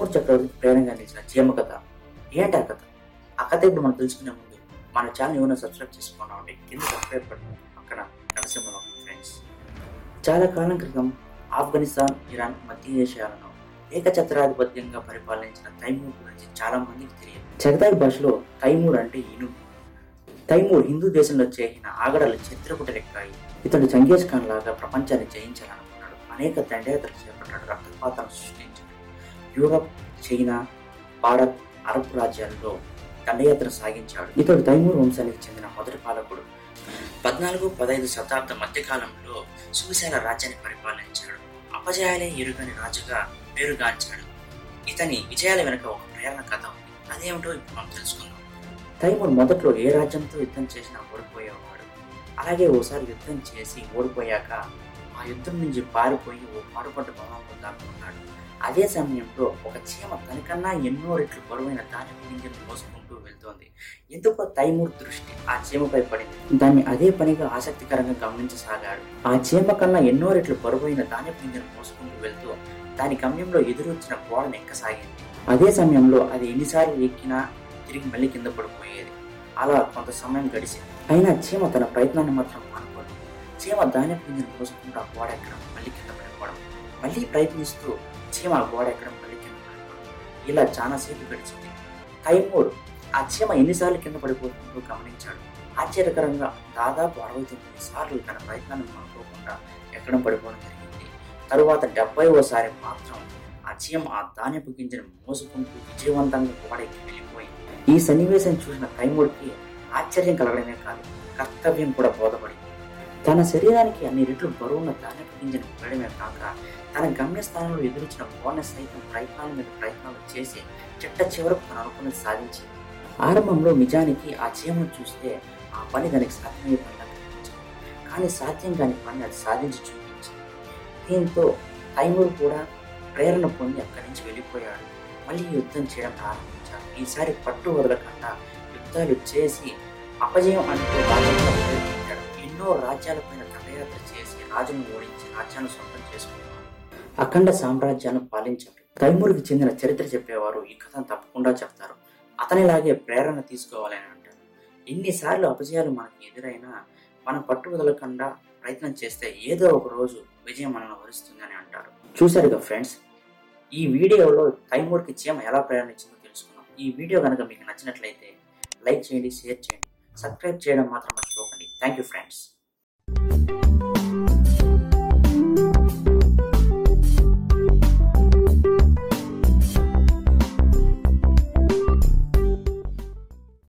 తైమూర్ చక్రవర్తికి ప్రేరణగా నిలిచిన చీమ కథ ఏంటి ఆ కథ ఆ కథ ఇప్పుడు మనం తెలుసుకునే ముందు మన ఛానల్ ఏమైనా సబ్స్క్రైబ్ చేసుకున్నా ఉంటే కింద సబ్స్క్రైబ్ బటన్ పక్కన నరసింహ ఫ్రెండ్స్ చాలా కాలం క్రితం ఆఫ్ఘనిస్తాన్ ఇరాన్ మధ్య ఏషియాలను ఏకఛత్రాధిపత్యంగా పరిపాలించిన తైమూర్ గురించి చాలా మందికి తెలియదు చగతాయి భాషలో తైమూర్ అంటే ఇనుము తైమూర్ హిందూ దేశంలో చేసిన ఆగడాలు చిత్రపుటలెక్కాయి ఇతడు చంగేజ్ ఖాన్ లాగా ప్రపంచాన్ని జయించాలనుకున్నాడు అనేక దండయాత్రలు చేపట్టాడు రక్తపాతాలను సృష్టించాడు యూరప్ చైనా భారత్ అరబ్ రాజ్యాల్లో దండయాత్ర సాగించాడు ఇతడు తైమూర్ వంశానికి చెందిన మొదటి పాలకుడు పద్నాలుగు పదహైదు శతాబ్ద మధ్యకాలంలో సువిశాల రాజ్యాన్ని పరిపాలించాడు అపజయాలే ఎరుగని రాజుగా పేరుగాంచాడు ఇతని విజయాల వెనుక ఒక ప్రేరణ కథ ఉంది అదేమిటో ఇప్పుడు మనం తెలుసుకుందాం తైమూర్ మొదట్లో ఏ రాజ్యంతో యుద్ధం చేసినా ఓడిపోయేవాడు అలాగే ఓసారి యుద్ధం చేసి ఓడిపోయాక ఆ యుద్ధం నుంచి పారిపోయి ఓ పాడుపడ్డ భవనంలో దాక్కున్నాడు అదే సమయంలో ఒక చీమ తనకన్నా ఎన్నో రెట్లు బరువైన దాని గింజను మోసుకుంటూ వెళ్తోంది ఎందుకో తైమూర్ దృష్టి ఆ చీమపై పడింది దాన్ని అదే పనిగా ఆసక్తికరంగా గమనించసాగాడు ఆ చీమ కన్నా ఎన్నో రెట్లు బరువైన దాని గింజను మోసుకుంటూ వెళ్తూ దాని గమ్యంలో ఎదురొచ్చిన గోడను ఎక్కసాగింది అదే సమయంలో అది ఎన్నిసార్లు ఎక్కినా తిరిగి మళ్ళీ కింద పడిపోయేది అలా కొంత సమయం గడిచింది అయినా చీమ తన ప్రయత్నాన్ని మాత్రం మానుకోదు చీమ ధాన్యపు గింజను మోసుకుంటూ ఆ గోడ ఎక్కడం మళ్ళీ కింద పడిపోవడం మళ్ళీ ప్రయత్నిస్తూ చీమ ఆ గోడ ఎక్కడం మళ్ళీ కింద పడిపోవడం ఇలా చాలాసేపు గడిచింది తైమూర్ ఆ చీమ ఎన్నిసార్లు కింద పడిపోతుందో గమనించాడు ఆశ్చర్యకరంగా దాదాపు అరవై తొమ్మిది సార్లు తన ప్రయత్నాన్ని మానుకోకుండా ఎక్కడం పడిపోవడం జరిగింది తరువాత డెబ్బై ఓసారి మాత్రం ఆ చీమ ఆ ధాన్యపు గింజను మోసుకుంటూ విజయవంతంగా గోడకి వెళ్ళిపోయింది ఈ సన్నివేశం చూసిన తైమూర్కి ఆశ్చర్యం కలగడమే కాదు కర్తవ్యం కూడా బోధపడింది తన శరీరానికి అన్ని రెట్లు బరువున్న ధాన్యపు గింజను వెళ్ళడమే కాక తన గమ్యస్థానంలో ఎదురొచ్చిన గోడను సైతం ప్రయత్నాల మీద ప్రయత్నాలు చేసి చిట్ట చివరకు తను అనుకున్నది సాధించింది ఆరంభంలో నిజానికి ఆ చీమను చూస్తే ఆ పని దానికి సాధ్యమయ్యే పనిలా కనిపించింది కానీ సాధ్యం కాని పని అది సాధించి చూపించింది దీంతో తైమూర్ కూడా ప్రేరణ పొంది అక్కడి నుంచి వెళ్ళిపోయాడు మళ్ళీ యుద్ధం చేయడం ప్రారంభించాడు ఈసారి పట్టు వదలకుండా యుద్ధాలు చేసి అపజయం అంటూ రాజ్యంలో ప్రయత్నించాడు ఎన్నో రాజ్యాలపైన దండయాత్ర చేసి రాజును ఓడించి రాజ్యాన్ని సొంతం చేసుకున్నాడు అఖండ సామ్రాజ్యాన్ని పాలించాడు తైమూర్కి చెందిన చరిత్ర చెప్పేవారు ఈ కథను తప్పకుండా చెప్తారు అతనిలాగే ప్రేరణ తీసుకోవాలని అంటారు ఎన్నిసార్లు అపజయాలు మనకి ఎదురైనా మనం పట్టు వదలకుండా ప్రయత్నం చేస్తే ఏదో ఒక రోజు విజయం మనల్ని వరిస్తుందని అంటారు చూసారుగా ఫ్రెండ్స్ ఈ వీడియోలో తైమూర్కి చీమ ఎలా ప్రయాణించిందో తెలుసుకున్నాం ఈ వీడియో కనుక మీకు నచ్చినట్లయితే లైక్ చేయండి షేర్ చేయండి సబ్స్క్రైబ్ చేయడం మాత్రం మర్చిపోకండి థ్యాంక్ యూ ఫ్రెండ్స్